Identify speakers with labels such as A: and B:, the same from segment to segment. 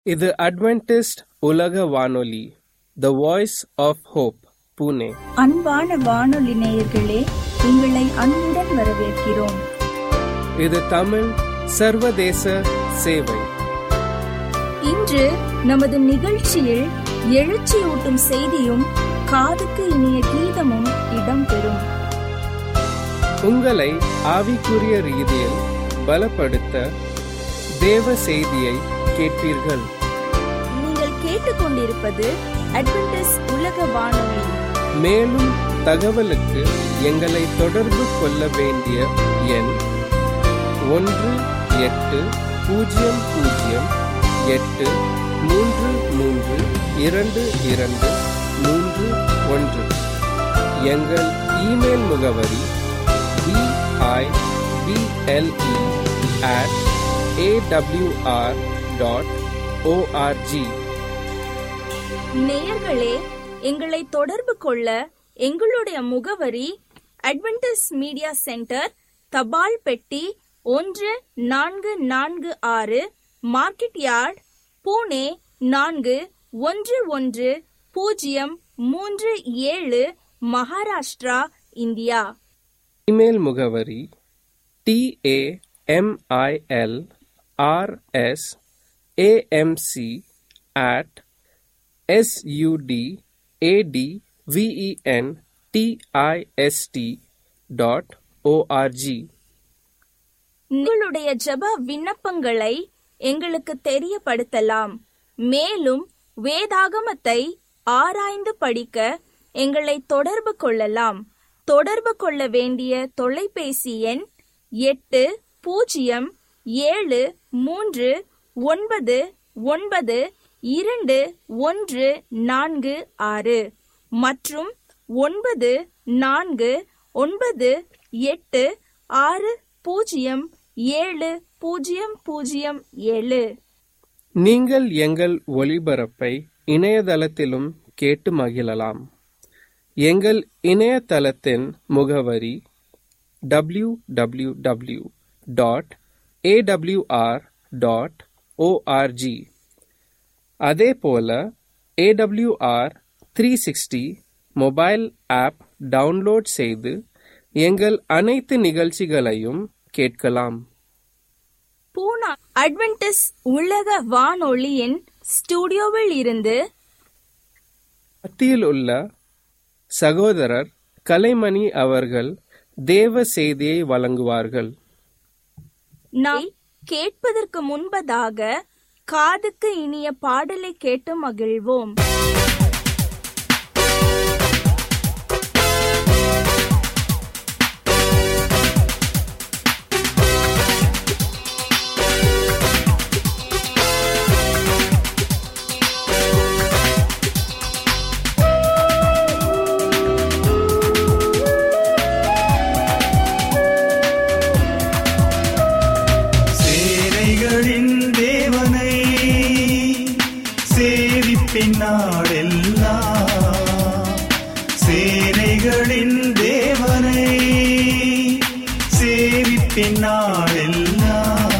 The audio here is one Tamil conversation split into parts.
A: இது அட்வென்டிஸ்ட் உலக வானொலி the voice of hope Pune
B: அன்பான வானொலி நேயர்களே உங்களை அன்புடன் வரவேற்கிறோம்
A: இது தமிழ் சர்வதேச சேவை
B: இன்று நமது நிகழ்ச்சியில் எழுச்சியூட்டும் செய்தியும் காதுக்கு இனிய கீதமும் இடம்பெறும்
A: உங்களை ஆவிக்குரிய ரீதியில் பலப்படுத்த தேவ செய்தியை கேட்பீர்கள்
B: நீங்கள் கேட்டுக்கொண்டிருப்பது அட்வென்டிஸ் உலக வானொலி
A: மேலும் தகவலுக்கு எங்களை தொடர்பு கொள்ள வேண்டிய எண் ஒன்று எட்டு பூஜ்ஜியம் பூஜ்ஜியம் எட்டு மூன்று மூன்று இரண்டு இரண்டு மூன்று ஒன்று எங்கள் இமெயில் முகவரி PIBLE at AWR dot ORG
B: நேயர்களே எங்களை தொடர்பு கொள்ள எங்களுடைய முகவரி அட்வென்டிஸ் மீடியா சென்டர் தபால் பெட்டி ஒன்று நான்கு நான்கு ஆறு மார்க்கெட் யார்ட் பூனே நான்கு ஒன்று ஒன்று பூஜ்ஜியம் மூன்று ஏழு மகாராஷ்டிரா இந்தியா
A: இமெயில் முகவரி TAMIL RS AMC at SUD AT VEN DIST dot ORG
B: உங்களுடைய ஜெப விண்ணப்பங்களை எங்களுக்கு தெரியப்படுத்தலாம் மேலும் வேதாகமத்தை ஆராய்ந்து படிக்க எங்களை தொடர்பு கொள்ளலாம் தொடர்பு கொள்ள வேண்டிய தொலைபேசி எண் எட்டு பூஜ்ஜியம் ஏழு மூன்று ஒன்பது ஒன்பது இரண்டு ஒன்று நான்கு ஆறு மற்றும் ஒன்பது நான்கு ஒன்பது எட்டு ஆறு பூஜ்ஜியம் ஏழு பூஜ்ஜியம் பூஜ்ஜியம் ஏழு
A: நீங்கள் எங்கள் ஒளிபரப்பை இணையதளத்திலும் கேட்டு மகிழலாம் எங்கள் இணையதளத்தின் முகவரி W W W dot AWR dot ORG அதே போல AWR three sixty mobile app download செய்து எங்கள் அனைத்து நிகழ்ச்சிகளையும் கேட்கலாம்
B: பூனா அட்வென்டிஸ் உலக வானொலியின் ஸ்டுடியோவில் இருந்து
A: மத்தியில் உள்ள சகோதரர் கலைமணி அவர்கள் தேவ செய்தியை வழங்குவார்கள்
B: நாம் கேட்பதற்கு முன்பதாக காதுக்கு இனிய பாடலை கேட்டு மகிழ்வோம்
C: சேனைகளின் தேவனை சேவிப்பின் நாடெல்லாம் சேனைகளின் தேவனை சேவிப்பின் நாடெல்லாம்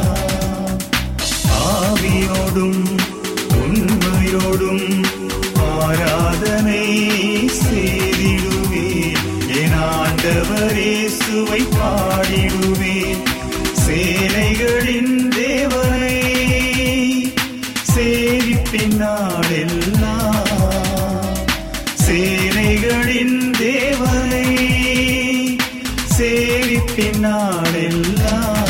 C: ஆவியோடும் உண்மையோடும் ஆராதனை செய்திடுவேன் என் ஆண்டவரே சுவை பாடிடுவேன் சேனைகளின் தேவனை சேவிப்பின் நாடெல்லாம் சேனைகளின் தேவனை சேவிப்பின் நாடெல்லாம்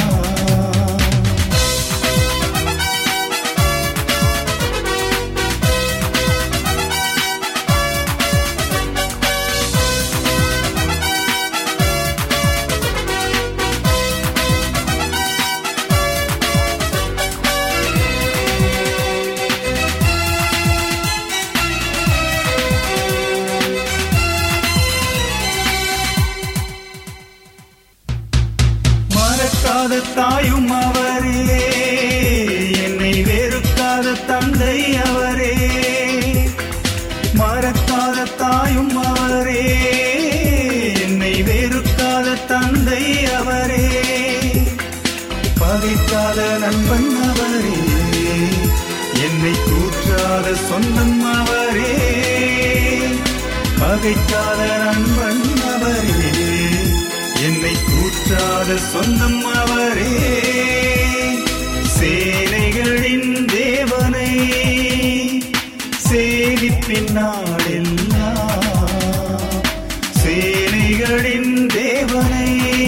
C: மறக்காத தாயும் அவரே என்னை வெறுக்காத தந்தை அவரே மறக்காத தாயும் அவரே என்னை வெறுக்காத தந்தை அவரே பகைக்காத நண்பன் அவரே என்னை கூற்றாத சொந்தம் அவரே பகைக்காத நண்பன் அவரே என்னை கூற்றாத சொந்தம் அவரே சேனைகளின் தேவனை சேவிப்பின் நாளெல்லாம் சேனைகளின் தேவனை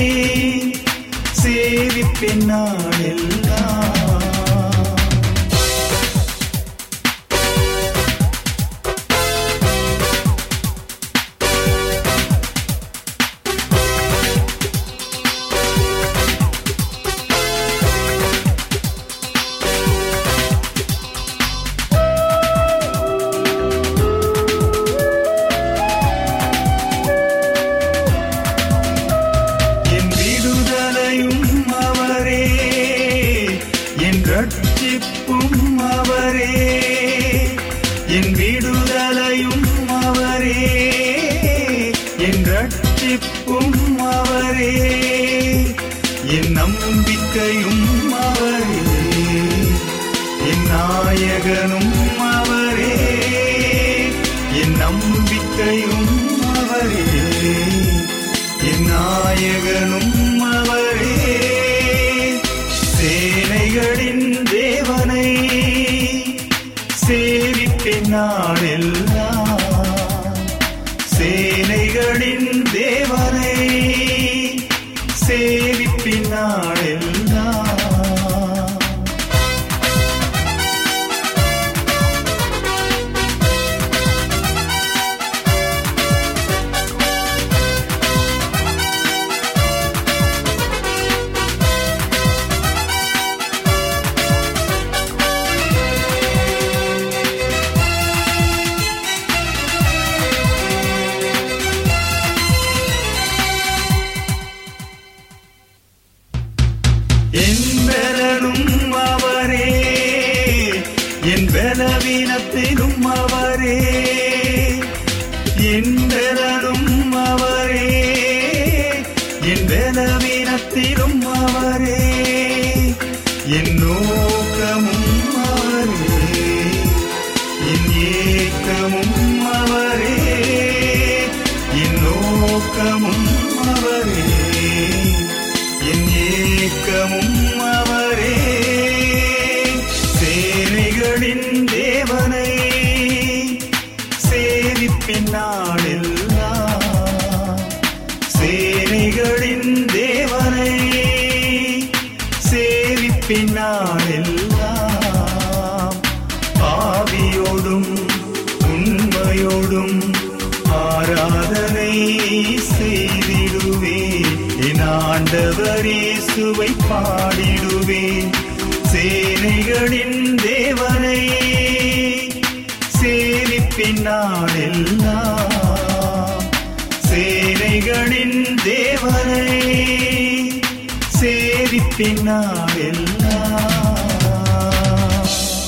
C: சேவிப்பின் நாளெல்லாம் என் விடுதலையும் அவரே என் ரட்சிப்பும் அவரே என் விடுதலையும் அவரே என் ரட்சிப்பும் அவரே என் நம்பிக்கையும் அவரே என் நாயகனும் அவரே என் நம்பிக்கையும் அவரே என் நாயகனும் அவரே சேனைகளின் தேவனை சேவிப்பின் நாளெல்லாம் சேனைகளின் தேவனை சேவிப்பின் நாளெல்லாம் என் பலனும் அவரே என் பலவீனத்திலும் அவரே என் பலனும் அவரே என் பலவீனத்திலும் அவரே என் நோக்கமும் அவரே என் ஏக்கமும் அவரே என் நோக்கமும் அவரே என் ஏக்கமும் அவரே சேனைகளின் தேவனை சேவிப்பின் நாளெல்லாம் சேனைகளின் தேவனை சேவிப்பின் நாளெல்லாம் ஆவியோடும் உண்மையோடும் ஆராதனை செய்திடுவேன் என் ஆண்டவர் இயேசுவை பாடிடுவேன் சேனைகளின் தேவனை சேவிப்பின் நாளெல்லாம் சேனைகளின் தேவனை சேவிப்பின் நாளெல்லாம்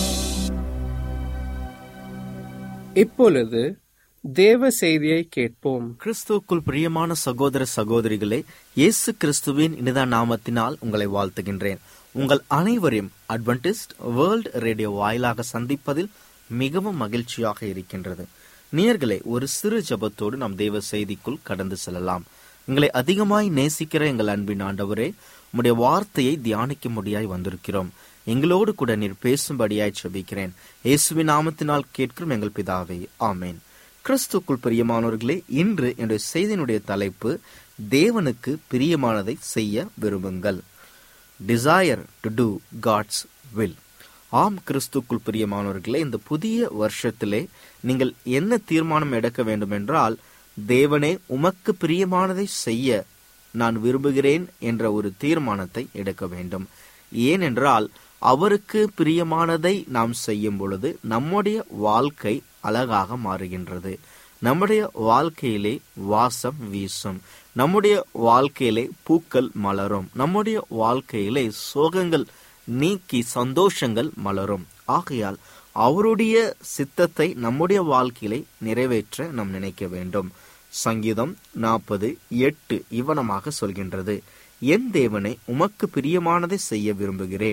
A: இப்பொழுது தேவ செய்தியை கேட்போம்
D: கிறிஸ்துவுக்குள் பிரியமான சகோதர சகோதரிகளே இயேசு கிறிஸ்துவின் இனித நாமத்தினால் உங்களை வாழ்த்துகின்றேன் உங்கள் அனைவரையும் அட்வென்டிஸ்ட் வேர்ல்ட் ரேடியோ வாயிலாக சந்திப்பதில் மிகவும் மகிழ்ச்சியாக இருக்கின்றது நேயர்களே ஒரு சிறு ஜெபத்தோடு நாம் தேவ செய்திக்குள் கடந்து செல்லலாம் எங்களை அதிகமாய் நேசிக்கிற எங்கள் அன்பின் ஆண்டவரே உம்முடைய வார்த்தையை தியானிக்க முடியாய் வந்திருக்கிறோம் எங்களோடு கூட நீர் பேசும்படியாய் செபிக்கிறேன் இயேசுவின் நாமத்தினால் கேட்கும் எங்கள் பிதாவே ஆமேன் கிறிஸ்துக்குள் பிரியமானவர்களே இன்று என்னுடைய செய்தியினுடைய தலைப்பு தேவனுக்கு பிரியமானதை செய்ய விரும்புங்கள் desire to do God's will ஆம் கிறிஸ்துக்குள் பிரியமானவர்களே இந்த புதிய வருஷத்திலே நீங்கள் என்ன தீர்மானம் எடுக்க வேண்டும் என்றால் தேவனே உமக்கு பிரியமானதை செய்ய நான் விரும்புகிறேன் என்ற ஒரு தீர்மானத்தை எடுக்க வேண்டும் ஏனென்றால் அவருக்கு பிரியமானதை நாம் செய்யும் பொழுது நம்முடைய வாழ்க்கை அழகாக மாறுகின்றது நம்முடைய வாழ்க்கையிலே வாசம் வீசும் நம்முடைய வாழ்க்கையிலே பூக்கள் மலரும் நம்முடைய வாழ்க்கையிலே சோகங்கள் நீக்கி சந்தோஷங்கள் மலரும் ஆகையால் அவருடைய சித்தத்தை நம்முடைய வாழ்க்கையிலே நிறைவேற்ற நாம் நினைக்க வேண்டும் சங்கீதம் நாற்பது எட்டு இவனமாக சொல்கின்றது என் தேவனை உமக்கு பிரியமானதை செய்ய விரும்புகிறேன்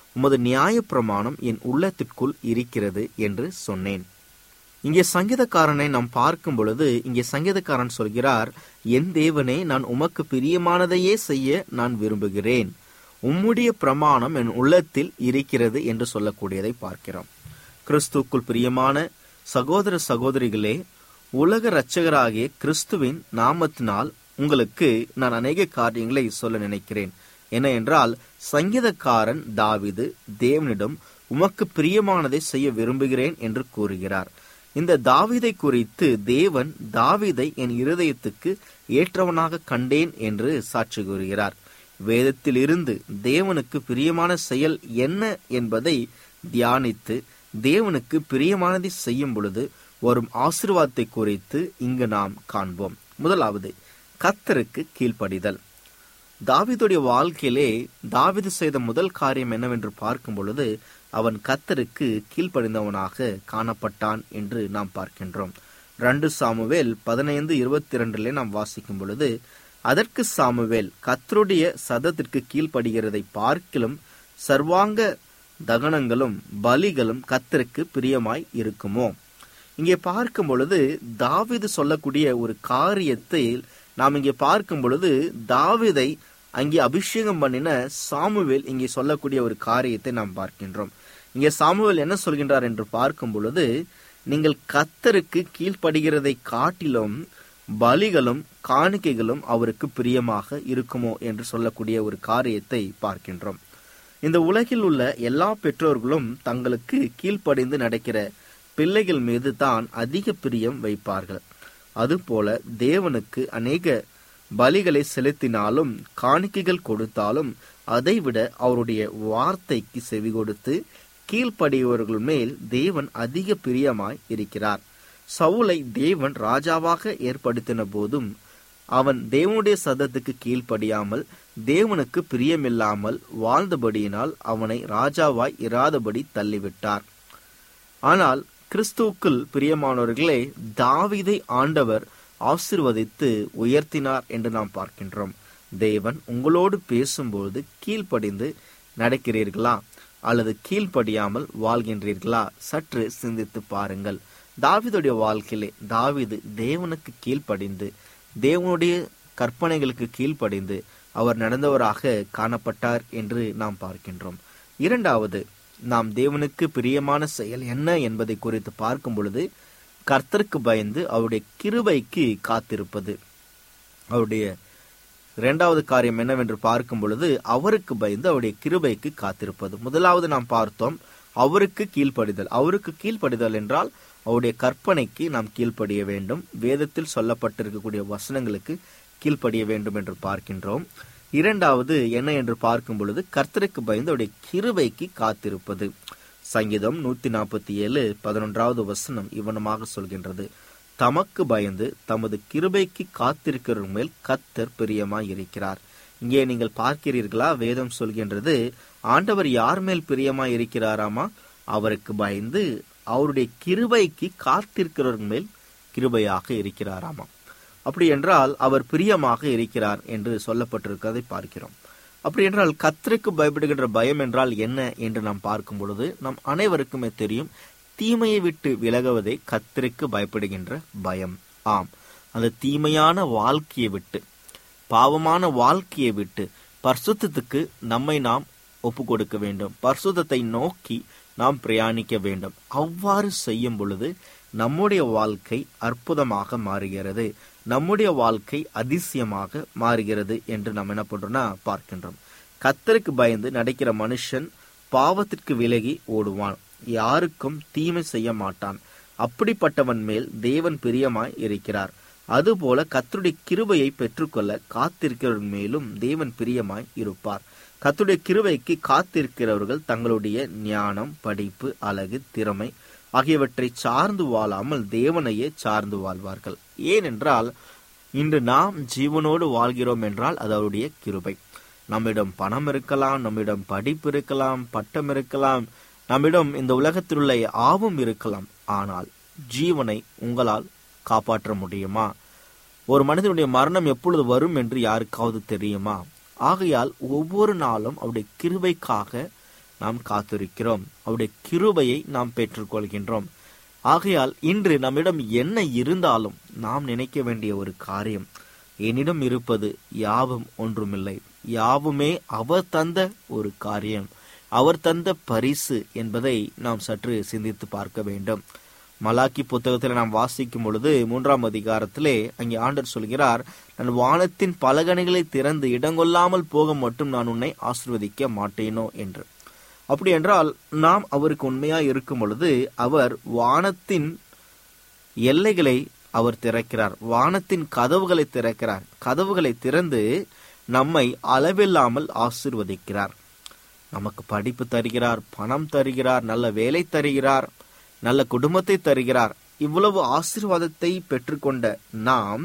D: உமது நியாயப்பிரமாணம் என் உள்ளத்திற்குள் இருக்கிறது என்று சொன்னேன் இங்கே சங்கீதக்காரனை நாம் பார்க்கும் பொழுது இங்கே சங்கீதக்காரன் சொல்கிறார் என் தேவனே நான் உமக்கு பிரியமானதையே செய்ய நான் விரும்புகிறேன் உம்முடைய பிரமாணம் என் உள்ளத்தில் இருக்கிறது என்று சொல்லக்கூடியதை பார்க்கிறோம் கிறிஸ்துக்குள் பிரியமான சகோதர சகோதரிகளே உலக இரட்சகராகிய கிறிஸ்துவின் நாமத்தினால் உங்களுக்கு நான் அநேக காரியங்களை சொல்ல நினைக்கிறேன் என்ன என்றால் சங்கீதக்காரன் தாவிது தேவனிடம் உமக்கு பிரியமானதை செய்ய விரும்புகிறேன் என்று கூறுகிறார் இந்த தாவீதை குறித்து தேவன் தாவீதை என் இருதயத்துக்கு ஏற்றவனாக கண்டேன் என்று சாட்சி கூறுகிறார் வேதத்தில் இருந்து தேவனுக்கு பிரியமான செயல் என்ன என்பதை தியானித்து தேவனுக்கு பிரியமானதை செய்யும் பொழுது வரும் ஆசீர்வாதத்தை குறித்து இங்கு நாம் காண்போம் முதலாவது கத்தருக்கு கீழ்ப்படிதல் தாவீதுடைய வாழ்க்கையிலே தாவீது செய்த முதல் காரியம் என்னவென்று பார்க்கும் பொழுது அவன் கத்தருக்கு கீழ்ப்படிந்தவனாக காணப்பட்டான் என்று நாம் பார்க்கின்றோம் ரெண்டு சாமுவேல் பதினைந்து இருபத்தி இரண்டிலே நாம் வாசிக்கும் பொழுது அதற்கு சாமுவேல் கத்தருடைய சதத்திற்கு கீழ்ப்படுகிறதை பார்க்கிலும் சர்வாங்க தகனங்களும் பலிகளும் கத்தருக்கு பிரியமாய் இருக்குமோ இங்கே பார்க்கும் பொழுது தாவீது சொல்லக்கூடிய ஒரு காரியத்தை நாம் இங்கே பார்க்கும் பொழுது தாவீதை அங்கே அபிஷேகம் பண்ணின சாமுவேல் இங்கே சொல்லக்கூடிய ஒரு காரியத்தை நாம் பார்க்கின்றோம் இங்கே சாமுவேல் என்ன சொல்கின்றார் என்று பார்க்கும் பொழுது நீங்கள் கத்தருக்கு கீழ்ப்படுகிறதை காட்டிலும் பலிகளும் காணிக்கைகளும் அவருக்கு பிரியமாக இருக்குமோ என்று சொல்லக்கூடிய ஒரு காரியத்தை பார்க்கின்றோம் இந்த உலகில் உள்ள எல்லா பெற்றோர்களும் தங்களுக்கு கீழ்ப்படிந்து நடக்கிற பிள்ளைகள் மீது தான் அதிக பிரியம் வைப்பார்கள் அதுபோல தேவனுக்கு அநேக பலிகளை செலுத்தினாலும் காணிக்கைகள் கொடுத்தாலும் அதைவிட அவருடைய வார்த்தைக்கு செவி கொடுத்து கீழ்ப்படியவர்கள் மேல் தேவன் அதிக பிரியமாய் இருக்கிறார் சவுலை தேவன் ராஜாவாக ஏற்படுத்தின போதும் அவன் தேவனுடைய சதத்துக்கு கீழ்ப்படியாமல் தேவனுக்கு பிரியமில்லாமல் வாழ்ந்தபடியினால் அவனை ராஜாவாய் இராதபடி தள்ளிவிட்டார் ஆனால் கிறிஸ்துவுக்குள் பிரியமானவர்களே தாவீதை ஆண்டவர் ஆசிர்வதித்து உயர்த்தினார் என்று நாம் பார்க்கின்றோம் தேவன் உங்களோடு பேசும்போது கீழ்ப்படிந்து நடக்கிறீர்களா அல்லது கீழ்ப்படியாமல் வாழ்கின்றீர்களா சற்று சிந்தித்து பாருங்கள் தாவிதுடைய வாழ்க்கையிலே தாவிது தேவனுக்கு கீழ்ப்படிந்து தேவனுடைய கற்பனைகளுக்கு கீழ்ப்படிந்து அவர் நடந்தவராக காணப்பட்டார் என்று நாம் பார்க்கின்றோம் இரண்டாவது நாம் தேவனுக்கு பிரியமான செயல் என்ன என்பதை குறித்து பார்க்கும் பொழுது கர்த்தருக்கு பயந்து அவருடைய கிருபைக்கு காத்திருப்பது அவருடைய இரண்டாவது காரியம் என்னவென்று பார்க்கும் பொழுது அவருக்கு பயந்து அவருடைய கிருபைக்கு காத்திருப்பது முதலாவது நாம் பார்த்தோம் அவருக்கு கீழ்ப்படிதல் அவருக்கு கீழ்ப்படிதல் என்றால் அவருடைய கற்பனைக்கு நாம் கீழ்ப்படிய வேண்டும் வேதத்தில் சொல்லப்பட்டிருக்கக்கூடிய வசனங்களுக்கு கீழ்ப்படிய வேண்டும் என்று பார்க்கின்றோம் இரண்டாவது என்ன என்று பார்க்கும் பொழுது கர்த்தருக்கு பயந்து அவருடைய கிருபைக்கு காத்திருப்பது சங்கீதம் நூத்தி நாற்பத்தி ஏழு பதினொன்றாவது வசனம் இவனமாக சொல்கின்றது தமக்கு பயந்து தமது கிருபைக்கு காத்திருக்கிற மேல் கத்தர் பிரியமாய் இருக்கிறார் இங்கே நீங்கள் பார்க்கிறீர்களா வேதம் சொல்கின்றது ஆண்டவர் யார் மேல் பிரியமாய் இருக்கிறாராமா அவருக்கு பயந்து அவருடைய கிருபைக்கு காத்திருக்கிறவர் மேல் கிருபையாக இருக்கிறாராமா அப்படி என்றால் அவர் பிரியமாக இருக்கிறார் என்று சொல்லப்பட்டிருக்கிறதை பார்க்கிறோம் அப்படி என்றால் கத்தருக்கு பயப்படுகின்ற பயம் என்றால் என்ன என்று நாம் பார்க்கும் பொழுது நம் அனைவருக்குமே தெரியும் தீமையை விட்டு விலகுவதே கத்தருக்கு பயப்படுகின்ற பயம் ஆம் அந்த தீமையான வாழ்க்கையை விட்டு பாவமான வாழ்க்கையை விட்டு பரிசுத்தத்துக்கு நம்மை நாம் ஒப்பு கொடுக்க வேண்டும் பரிசுத்தத்தை நோக்கி நாம் பிரயாணிக்க வேண்டும் அவ்வாறு செய்யும் பொழுது நம்முடைய வாழ்க்கை அற்புதமாக மாறுகிறது நம்முடைய வாழ்க்கை அதிசயமாக மாறுகிறது என்று நாம் என்ன பண்றோம்னா பார்க்கின்றோம் கத்தருக்கு பயந்து நடக்கிற மனுஷன் பாவத்திற்கு விலகி ஓடுவான் யாருக்கும் தீமை செய்ய மாட்டான் அப்படிப்பட்டவன் மேல் தேவன் பிரியமாய் இருக்கிறார் அதுபோல கத்தருடைய கிருபையை பெற்றுக்கொள்ள காத்திருக்கிறவன் மேலும் தேவன் பிரியமாய் இருப்பார் கத்துடைய கிருபைக்கு காத்திருக்கிறவர்கள் தங்களுடைய ஞானம் படிப்பு அழகு திறமை ஆகியவற்றை சார்ந்து வாழாமல் தேவனையே சார்ந்து வாழ்வார்கள் ஏனென்றால் இன்று நாம் ஜீவனோடு வாழ்கிறோம் என்றால் அது அவருடைய கிருபை நம்மிடம் பணம் இருக்கலாம் நம்மிடம் படிப்பு இருக்கலாம் பட்டம் இருக்கலாம் நம்மிடம் இந்த உலகத்தில் உள்ள ஆவும் இருக்கலாம் ஆனால் ஜீவனை உங்களால் காப்பாற்ற முடியுமா ஒரு மனிதனுடைய மரணம் எப்பொழுது வரும் என்று யாருக்காவது தெரியுமா ஆகையால் ஒவ்வொரு நாளும் அவருடைய கிருபைக்காக நாம் காத்திருக்கிறோம் அவருடைய கிருபையை நாம் பெற்றுக்கொள்கின்றோம் ஆகையால் இன்று நம்மிடம் என்ன இருந்தாலும் நாம் நினைக்க வேண்டிய ஒரு காரியம் என்னிடம் இருப்பது யாவும் ஒன்றுமில்லை யாவுமே அவர் தந்த ஒரு காரியம் அவர் தந்த பரிசு என்பதை நாம் சற்று சிந்தித்து பார்க்க வேண்டும் மலாக்கி புத்தகத்தில் நாம் வாசிக்கும் பொழுது மூன்றாம் அதிகாரத்திலே அங்கே ஆண்டர் சொல்கிறார் நான் வானத்தின் பலகணிகளை திறந்து இடங்கொள்ளாமல் போக மட்டும் நான் உன்னை ஆசிர்வதிக்க மாட்டேனோ என்று அப்படி என்றால் நாம் அவருக்கு உண்மையாய் இருக்கும் பொழுது அவர் வானத்தின் எல்லைகளை அவர் திறக்கிறார் வானத்தின் கதவுகளை திறக்கிறார் கதவுகளை திறந்து நம்மை அளவில்லாமல் ஆசிர்வதிக்கிறார் நமக்கு படிப்பு தருகிறார் பணம் தருகிறார் நல்ல வேலை தருகிறார் நல்ல குடும்பத்தை தருகிறார் இவ்வளவு ஆசீர்வாதத்தை பெற்றுக்கொண்ட நாம்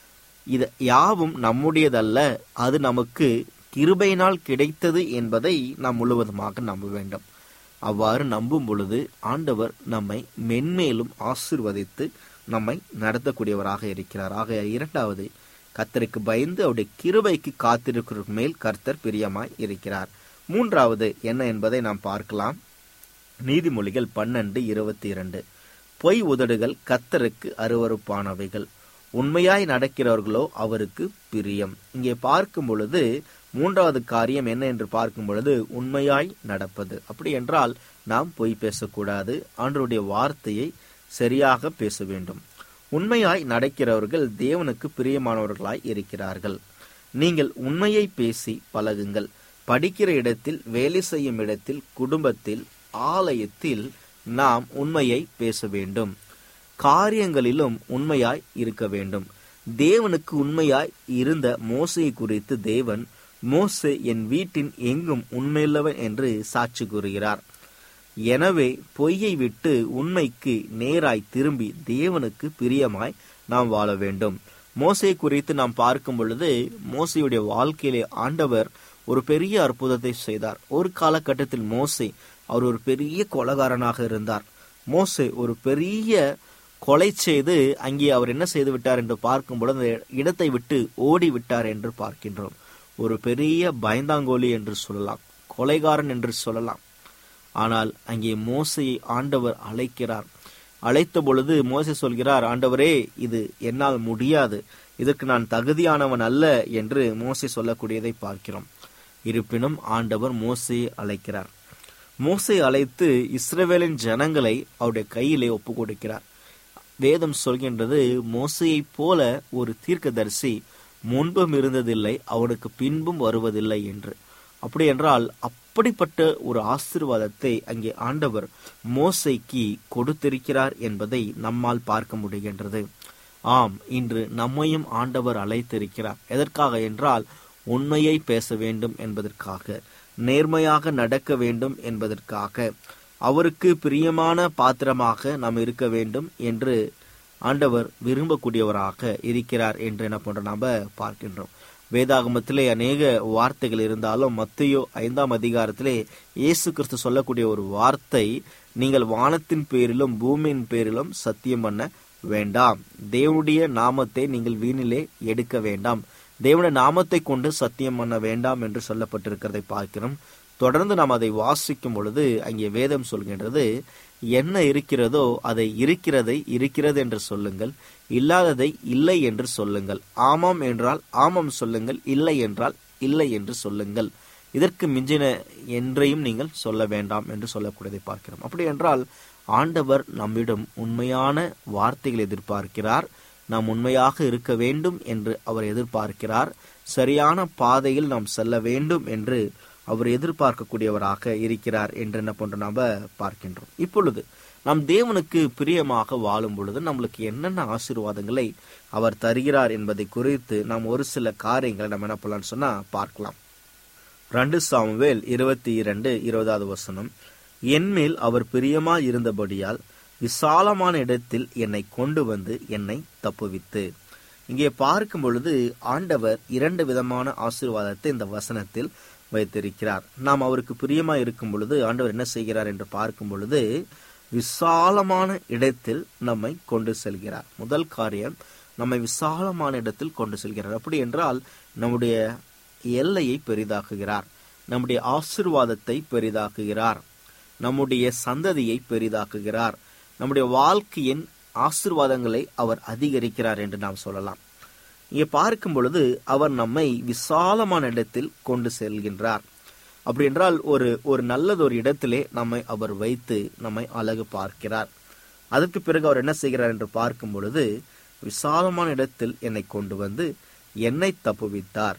D: இது யாவும் நம்முடையதல்ல அது நமக்கு கிருபையினால் கிடைத்தது என்பதை நாம் முழுவதுமாக நம்ப வேண்டும் அவ்வாறு நம்பும் பொழுது ஆண்டவர் நம்மை மென்மேலும் ஆசிர்வதித்து நம்மை நடத்தக்கூடியவராக இருக்கிறார் ஆக இரண்டாவது கர்த்தருக்கு பயந்து அவருடைய கிருபைக்கு காத்திருக்கிற மேல் கர்த்தர் பிரியமாய் இருக்கிறார் மூன்றாவது என்ன என்பதை நாம் பார்க்கலாம் நீதிமொழிகள் பன்னெண்டு இருபத்தி இரண்டு பொய் உதடுகள் கத்தருக்கு அருவருப்பானவைகள் உண்மையாய் நடக்கிறவர்களோ அவருக்கு பிரியம் இங்கே பார்க்கும் பொழுது மூன்றாவது காரியம் என்ன என்று பார்க்கும் பொழுது உண்மையாய் நடப்பது அப்படி என்றால் நாம் பொய் பேசக்கூடாது ஆண்டருடைய வார்த்தையை சரியாக பேச வேண்டும் உண்மையாய் நடக்கிறவர்கள் தேவனுக்கு பிரியமானவர்களாய் இருக்கிறார்கள் நீங்கள் உண்மையை பேசி பழகுங்கள் படிக்கிற இடத்தில் வேலை செய்யும் இடத்தில் குடும்பத்தில் ஆலயத்தில் நாம் உண்மையை பேச வேண்டும் காரியங்களிலும் உண்மையாய் இருக்க வேண்டும் தேவனுக்கு உண்மையாய் இருந்த மோசையை குறித்து தேவன் மோசே என் வீட்டின் எங்கும் உண்மையுள்ளவன் என்று சாட்சி கூறுகிறார் எனவே பொய்யை விட்டு உண்மைக்கு நேராய் திரும்பி தேவனுக்கு பிரியமாய் நாம் வாழ வேண்டும் மோசை குறித்து நாம் பார்க்கும் பொழுது மோசையுடைய வாழ்க்கையிலே ஆண்டவர் ஒரு பெரிய அற்புதத்தை செய்தார் ஒரு காலகட்டத்தில் மோசை அவர் ஒரு பெரிய கொலகாரனாக இருந்தார் மோசே ஒரு பெரிய கொலை செய்து அங்கே அவர் என்ன செய்து விட்டார் என்று பார்க்கும் பொழுது அந்த இடத்தை விட்டு ஓடி விட்டார் என்று பார்க்கின்றோம் ஒரு பெரிய பயந்தாங்கோலி என்று சொல்லலாம் கொலைகாரன் என்று சொல்லலாம் ஆனால் அங்கே மோசையை ஆண்டவர் அழைக்கிறார் அழைத்த பொழுது மோசை சொல்கிறார் ஆண்டவரே இது என்னால் முடியாது இதற்கு நான் தகுதியானவன் அல்ல என்று மோசை சொல்லக்கூடியதை பார்க்கிறோம் இருப்பினும் ஆண்டவர் மோசையை அழைக்கிறார் மோசை அழைத்து இஸ்ரவேலின் ஜனங்களை அவருடைய கையிலே ஒப்பு கொடுக்கிறார் வேதம் சொல்கின்றது மோசையைப் போல ஒரு தீர்க்கதரிசி முன்பும் இருந்ததில்லை அவனுக்கு பின்பும் வருவதில்லை என்று அப்படி என்றால் அப்படிப்பட்ட ஒரு ஆசிர்வாதத்தை அங்கே ஆண்டவர் மோசைக்கு கொடுத்திருக்கிறார் என்பதை நம்மால் பார்க்க முடிகின்றது ஆம் இன்று நம்மையும் ஆண்டவர் அழைத்திருக்கிறார் எதற்காக என்றால் உண்மையை பேச வேண்டும் என்பதற்காக நேர்மையாக நடக்க வேண்டும் என்பதற்காக அவருக்கு பிரியமான பாத்திரமாக நாம் இருக்க வேண்டும் என்று ஆண்டவர் விரும்பக்கூடியவராக இருக்கிறார் என்று என்ன போன்ற நாம பார்க்கின்றோம் வேதாகமத்திலே அநேக வார்த்தைகள் இருந்தாலும் மத்தையோ ஐந்தாம் அதிகாரத்திலே இயேசு கிறிஸ்து சொல்லக்கூடிய ஒரு வார்த்தை நீங்கள் வானத்தின் பேரிலும் பூமியின் பேரிலும் சத்தியம் பண்ண வேண்டாம் தேவனுடைய நாமத்தை நீங்கள் வீணிலே எடுக்க வேண்டாம் தேவனுடைய நாமத்தை கொண்டு சத்தியம் பண்ண வேண்டாம் என்று சொல்லப்பட்டிருக்கிறதை பார்க்கிறோம் தொடர்ந்து நாம் அதை வாசிக்கும் பொழுது அங்கே வேதம் சொல்கின்றது என்ன இருக்கிறதோ அதை இருக்கிறதை இருக்கிறது என்று சொல்லுங்கள் இல்லாததை இல்லை என்று சொல்லுங்கள் ஆமாம் என்றால் ஆமாம் சொல்லுங்கள் இல்லை என்றால் இல்லை என்று சொல்லுங்கள் இதற்கு மிஞ்சின என்றையும் நீங்கள் சொல்ல வேண்டாம் என்று சொல்லக்கூடியதை பார்க்கிறோம் அப்படி என்றால் ஆண்டவர் நம்மிடம் உண்மையான வார்த்தைகளை எதிர்பார்க்கிறார் நாம் உண்மையாக இருக்க வேண்டும் என்று அவர் எதிர்பார்க்கிறார் சரியான பாதையில் நாம் செல்ல வேண்டும் என்று அவர் எதிர்பார்க்கக்கூடியவராக இருக்கிறார் என்று என்ன போன்று நாம் பார்க்கின்றோம் இப்பொழுது நாம் தேவனுக்கு பிரியமாக வாழும் பொழுது நம்மளுக்கு என்னென்ன ஆசீர்வாதங்களை அவர் தருகிறார் என்பதை குறித்து நாம் ஒரு சில காரியங்களை நம்ம என்ன பண்ணலாம்னு சொன்னா பார்க்கலாம் ரெண்டு சாமுவேல் இருபத்தி இரண்டு இருபதாவது வசனம் என்மேல் அவர் பிரியமா இருந்தபடியால் விசாலமான இடத்தில் என்னை கொண்டு வந்து என்னை தப்புவித்து இங்கே பார்க்கும் பொழுது ஆண்டவர் இரண்டு விதமான ஆசீர்வாதத்தை இந்த வசனத்தில் வைத்திருக்கிறார் நாம் அவருக்கு பிரியமா இருக்கும் பொழுது ஆண்டவர் என்ன செய்கிறார் என்று பார்க்கும் பொழுது விசாலமான இடத்தில் நம்மை கொண்டு செல்கிறார் முதல் காரியம் நம்மை விசாலமான இடத்தில் கொண்டு செல்கிறார் அப்படி என்றால் நம்முடைய எல்லையை பெரிதாக்குகிறார் நம்முடைய ஆசிர்வாதத்தை பெரிதாக்குகிறார் நம்முடைய சந்ததியை பெரிதாக்குகிறார் நம்முடைய வாழ்க்கையின் ஆசிர்வாதங்களை அவர் அதிகரிக்கிறார் என்று நாம் சொல்லலாம் இங்கே பார்க்கும் பொழுது அவர் நம்மை விசாலமான இடத்தில் கொண்டு செல்கின்றார் அப்படி என்றால் ஒரு ஒரு நல்லதொரு இடத்திலே நம்மை அவர் வைத்து நம்மை அழகு பார்க்கிறார் அதற்கு பிறகு அவர் என்ன செய்கிறார் என்று பார்க்கும் பொழுது விசாலமான இடத்தில் என்னை கொண்டு வந்து என்னை தப்புவித்தார்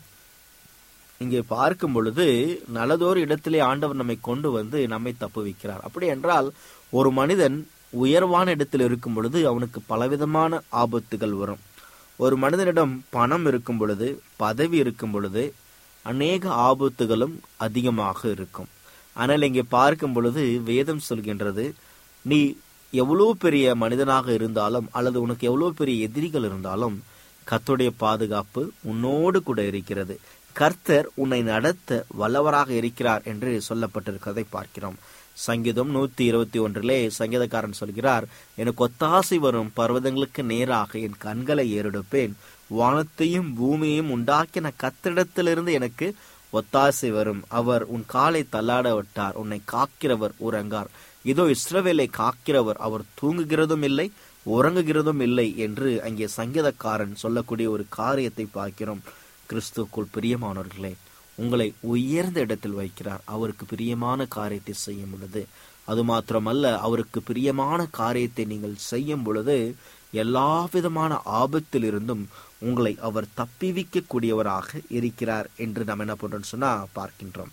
D: இங்கே பார்க்கும் பொழுது நல்லதொரு இடத்திலே ஆண்டவர் நம்மை கொண்டு வந்து நம்மை தப்புவிக்கிறார் அப்படி என்றால் ஒரு மனிதன் உயர்வான இடத்தில் இருக்கும் பொழுது அவனுக்கு பலவிதமான ஆபத்துகள் வரும் ஒரு மனிதனிடம் பணம் இருக்கும் பொழுது பதவி இருக்கும் பொழுது அநேக ஆபத்துகளும் அதிகமாக இருக்கும் ஆனால் இங்கே பார்க்கும் பொழுது வேதம் சொல்கின்றது நீ எவ்வளவு பெரிய மனிதனாக இருந்தாலும் அல்லது உனக்கு எவ்வளவு பெரிய எதிரிகள் இருந்தாலும் கர்த்தருடைய பாதுகாப்பு உன்னோடு கூட இருக்கிறது கர்த்தர் உன்னை நடத்த வல்லவராக இருக்கிறார் என்று சொல்லப்பட்டிருக்கிறதை பார்க்கிறோம் சங்கீதம் நூத்தி இருபத்தி ஒன்றிலே சங்கீதக்காரன் சொல்கிறார் எனக்கு ஒத்தாசை வரும் பர்வதங்களுக்கு நேராக என் கண்களை ஏறெடுப்பேன் வானத்தையும் பூமியையும் உண்டாக்கின கத்திடத்திலிருந்து எனக்கு ஒத்தாசை வரும் அவர் உன் காலை தள்ளாட விட்டார் உன்னை காக்கிறவர் உறங்கார் இதோ இஸ்ரவேலை காக்கிறவர் அவர் தூங்குகிறதும் இல்லை உறங்குகிறதும் இல்லை என்று அங்கே சங்கீதக்காரன் சொல்லக்கூடிய ஒரு காரியத்தை பார்க்கிறோம் கிறிஸ்துக்குள் பிரியமானவர்களே உங்களை உயர்ந்த இடத்தில் வைக்கிறார் அவருக்கு பிரியமான காரியத்தை செய்யும் பொழுது அது மாத்திரமல்ல அவருக்கு பிரியமான காரியத்தை நீங்கள் செய்யும் பொழுது எல்லா விதமான ஆபத்திலிருந்தும் உங்களை அவர் தப்பிவிக்க கூடியவராக இருக்கிறார் என்று நாம் என்ன பண்றோம்னு சொன்னா பார்க்கின்றோம்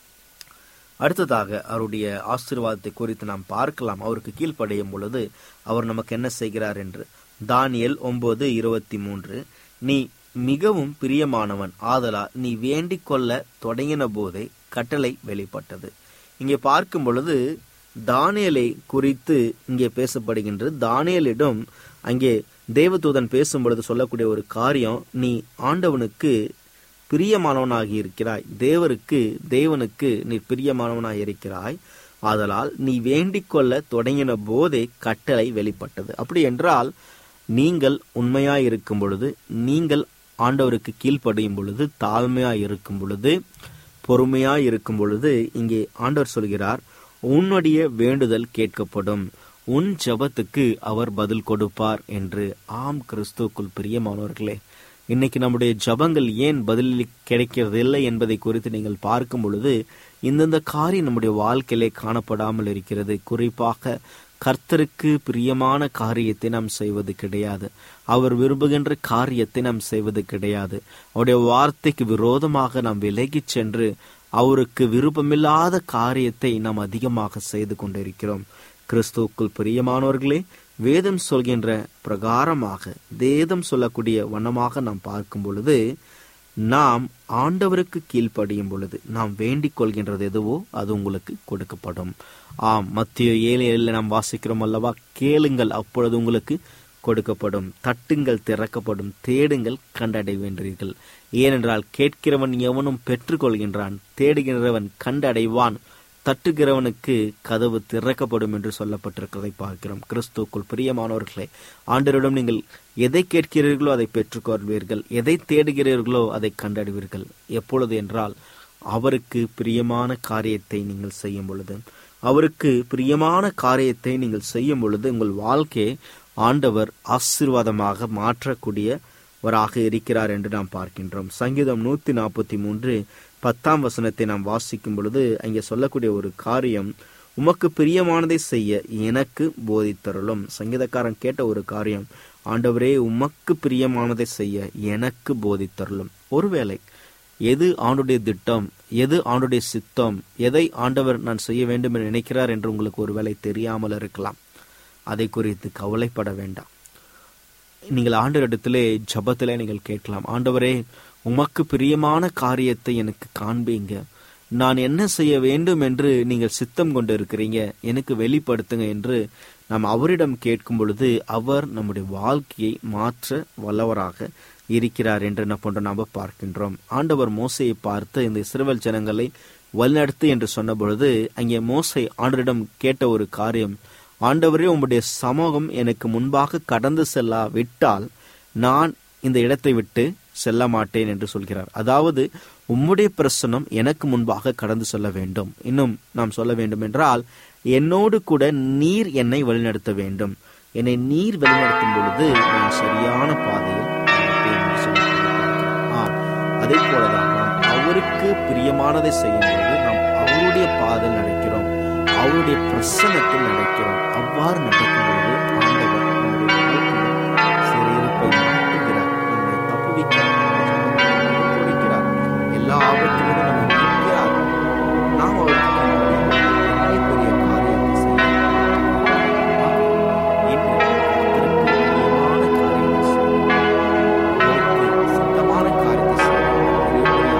D: அடுத்ததாக அவருடைய ஆசீர்வாதத்தை குறித்து நாம் பார்க்கலாம் அவருக்கு கீழ்ப்படையும் பொழுது அவர் நமக்கு என்ன செய்கிறார் என்று தானியல் ஒன்பது இருபத்தி மூன்று நீ மிகவும் பிரியமானவன் ஆதலா நீ வேண்டிக் கொள்ள தொடங்கின போதே கட்டளை வெளிப்பட்டது இங்கே பார்க்கும் பொழுது தானியலை குறித்து இங்கே பேசப்படுகின்றது தானியலிடம் அங்கே தேவதூதன் பேசும் பொழுது சொல்லக்கூடிய ஒரு காரியம் நீ ஆண்டவனுக்கு பிரியமானவனாகி இருக்கிறாய் தேவருக்கு தேவனுக்கு நீ பிரியமானவனாய் இருக்கிறாய் ஆதலால் நீ வேண்டிக் கொள்ள தொடங்கின போதே கட்டளை வெளிப்பட்டது அப்படி என்றால் நீங்கள் உண்மையாய் இருக்கும் பொழுது நீங்கள் ஆண்டவருக்கு கீழ்ப்படியும் பொழுது தாழ்மையாய் இருக்கும் பொழுது பொறுமையாய் இருக்கும் பொழுது இங்கே ஆண்டவர் சொல்கிறார் உன்னுடைய வேண்டுதல் கேட்கப்படும் உன் ஜபத்துக்கு அவர் பதில் கொடுப்பார் என்று ஆம் கிறிஸ்துக்குள் பிரியமானவர்களே இன்னைக்கு நம்முடைய ஜபங்கள் ஏன் பதில் கிடைக்கிறது இல்லை என்பதை குறித்து நீங்கள் பார்க்கும் பொழுது இந்தந்த காரியம் நம்முடைய வாழ்க்கையிலே காணப்படாமல் இருக்கிறது குறிப்பாக கர்த்தருக்கு பிரியமான காரியத்தை நாம் செய்வது கிடையாது அவர் விரும்புகின்ற காரியத்தை நாம் செய்வது கிடையாது அவருடைய வார்த்தைக்கு விரோதமாக நாம் விலகிச் சென்று அவருக்கு விருப்பமில்லாத காரியத்தை நாம் அதிகமாக செய்து கொண்டிருக்கிறோம் கிறிஸ்துவுக்குள் பிரியமானவர்களே வேதம் சொல்கின்ற பிரகாரமாக வேதம் சொல்லக்கூடிய வண்ணமாக நாம் பார்க்கும் பொழுது நாம் ஆண்டவருக்கு கீழ்ப்படியும் பொழுது நாம் வேண்டிக் கொள்கின்றது எதுவோ அது உங்களுக்கு கொடுக்கப்படும் ஆம் மத்திய ஏழு ஏழில் நாம் வாசிக்கிறோம் அல்லவா கேளுங்கள் அப்பொழுது உங்களுக்கு கொடுக்கப்படும் தட்டுங்கள் திறக்கப்படும் தேடுங்கள் கண்டடைவேன்றீர்கள் ஏனென்றால் கேட்கிறவன் எவனும் பெற்றுக்கொள்கின்றான் தேடுகின்றவன் கண்டடைவான் தட்டுகிறவனுக்கு கதவு திறக்கப்படும் என்று சொல்லப்பட்டிருக்கிறதை பார்க்கிறோம் கிறிஸ்துக்குள் பிரியமானவர்களே ஆண்டவரிடம் நீங்கள் எதை கேட்கிறீர்களோ அதை பெற்றுக்கொள்வீர்கள் எதை தேடுகிறீர்களோ அதை கண்டடைவீர்கள் எப்பொழுது என்றால் அவருக்கு பிரியமான காரியத்தை நீங்கள் செய்யும் பொழுது அவருக்கு பிரியமான காரியத்தை நீங்கள் செய்யும் பொழுது உங்கள் வாழ்க்கையை ஆண்டவர் ஆசீர்வாதமாக மாற்றக்கூடியவராக இருக்கிறார் என்று நாம் பார்க்கின்றோம் சங்கீதம் நூத்தி நாற்பத்தி மூன்று பத்தாம் வசனத்தை நாம் வாசிக்கும் பொழுது அங்கே சொல்லக்கூடிய ஒரு காரியம் உமக்கு பிரியமானதை செய்ய எனக்கு போதித்தருளும் சங்கீதக்காரன் கேட்ட ஒரு காரியம் ஆண்டவரே உமக்கு பிரியமானதை செய்ய எனக்கு போதித்தருளும் ஒருவேளை எது ஆண்டுடைய திட்டம் எது ஆண்டுடைய சித்தம் எதை ஆண்டவர் நான் செய்ய வேண்டும் என்று நினைக்கிறார் என்று உங்களுக்கு ஒருவேளை தெரியாமல் இருக்கலாம் அதை குறித்து கவலைப்பட வேண்டாம் நீங்கள் ஆண்டவரிடத்திலே ஜபத்திலே நீங்கள் கேட்கலாம் ஆண்டவரே உமக்கு பிரியமான காரியத்தை எனக்கு காண்பீங்க நான் என்ன செய்ய வேண்டும் என்று நீங்கள் சித்தம் கொண்டு இருக்கிறீங்க எனக்கு வெளிப்படுத்துங்க என்று நாம் அவரிடம் கேட்கும் பொழுது அவர் நம்முடைய வாழ்க்கையை மாற்ற வல்லவராக இருக்கிறார் என்று என்ன போன்ற நாம் பார்க்கின்றோம் ஆண்டவர் மோசையை பார்த்து இந்த இஸ்ரவேல் ஜனங்களை வழிநடத்து என்று சொன்ன பொழுது அங்கே மோசை ஆண்டவரிடம் கேட்ட ஒரு காரியம் ஆண்டவரே உம்முடைய சமூகம் எனக்கு முன்பாக கடந்து செல்லா விட்டால் நான் இந்த இடத்தை விட்டு செல்ல மாட்டேன் என்று சொல்கிறார் அதாவது உம்முடைய பிரசனம் எனக்கு முன்பாக கடந்து செல்ல வேண்டும் இன்னும் நாம் சொல்ல வேண்டும் என்றால் என்னோடு கூட நீர் என்னை வழிநடத்த வேண்டும் என்னை நீர் வழிநடத்தும் பொழுது நான் சரியான பாதையில் நடப்பேன் என்று சொல்லி பார்க்கிறோம். ஆம் அதே போலதான் நாம் அவருக்கு பிரியமானதை செய்யும் பொழுது நாம் அவருடைய பாதையில் நடக்கிறோம் அவருடைய பிரசன்னத்தில் நடக்கிறோம் அவ்வாறு நடக்கும் பொழுது ஆண்டவர் நம்முடைய வாழ்க்கையில் சிறையிருப்பை மாற்றுகிறார் நம்மை தப்புவிக்க கொடுக்கிறார் எல்லா ஆபத்திலிருந்து நம்மை மீட்கிறார் நாம் அவருக்கு பின்னாடி பெரிய பெரிய காரியத்தை செய்ய இன்று கர்த்தருக்கு பிரியமான காரியத்தை செய்ய அவருக்கு சித்தமான காரியத்தை செய்ய பெரிய பெரிய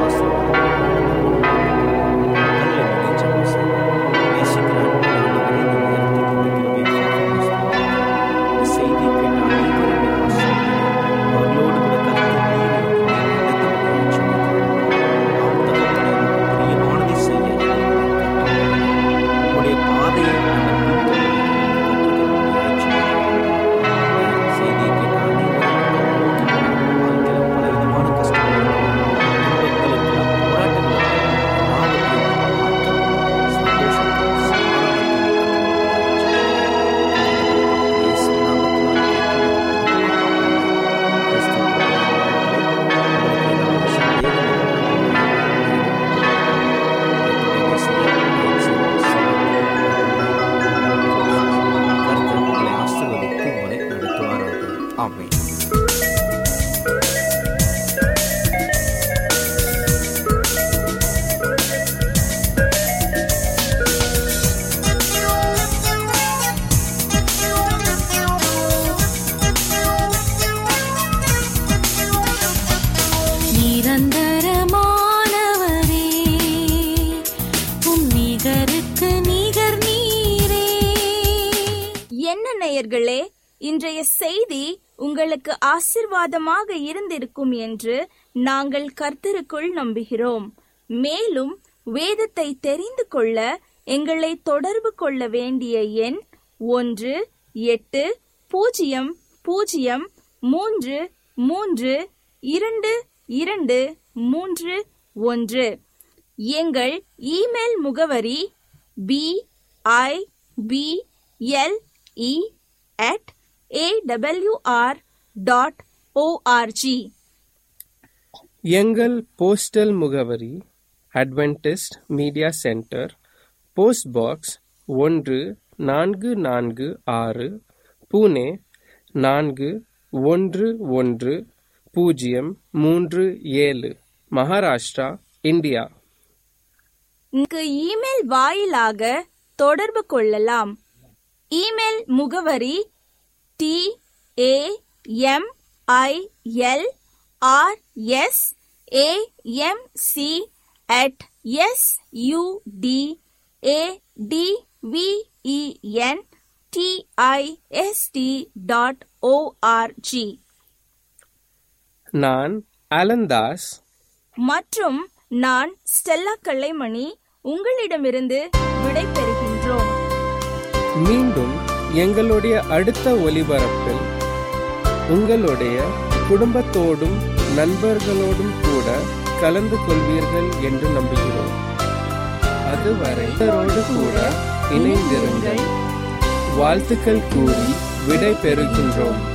D: பலவிதமான கஷ்டங்கள் ஆமென்
E: நிரந்தரமானவரே உம் நிகருக்கு நிகர் நீரே
B: என்ன நேயர்களே இன்றைய செய்தி உங்களுக்கு ஆசிர்வாதமாக இருந்திருக்கும் என்று நாங்கள் கர்த்தருக்குள் நம்புகிறோம் மேலும் வேதத்தை தெரிந்து கொள்ள எங்களை தொடர்பு கொள்ள வேண்டிய எண் ஒன்று எட்டு பூஜ்ஜியம் பூஜ்ஜியம் மூன்று மூன்று இரண்டு இரண்டு மூன்று ஒன்று எங்கள் இமெயில் முகவரி P I B L E at AWR dot ORG
A: எங்கள் போஸ்டல் முகவரி Adventist media centre post box ஒன்று நான்கு நான்கு ஆறு புனே நான்கு ஒன்று ஒன்று பூஜ்ஜியம் மூன்று ஏழு மகாராஷ்டிரா இந்தியா
B: இங்கு இமெயில் வாயிலாக தொடர்பு கொள்ளலாம் இமெயில் முகவரி T A M I L R S A M C at S U D A T V E N T I S T dot ORG
A: நான் அலந்தாஸ்
B: மற்றும் நான் ஸ்டெல்லா கலைமணி உங்களிடமிருந்து விடை பெறுகின்றோம்
A: மீண்டும் எங்களுடைய அடுத்த ஒலிபரப்பில் உங்களுடைய குடும்பத்தோடும் நண்பர்களோடும் கூட கலந்து கொள்வீர்கள் என்று நம்புகிறோம் அதுவரை இவரோடு கூட இணைந்திருங்கள் வாழ்த்துக்கள் கூறி விடை பெறுகின்றோம்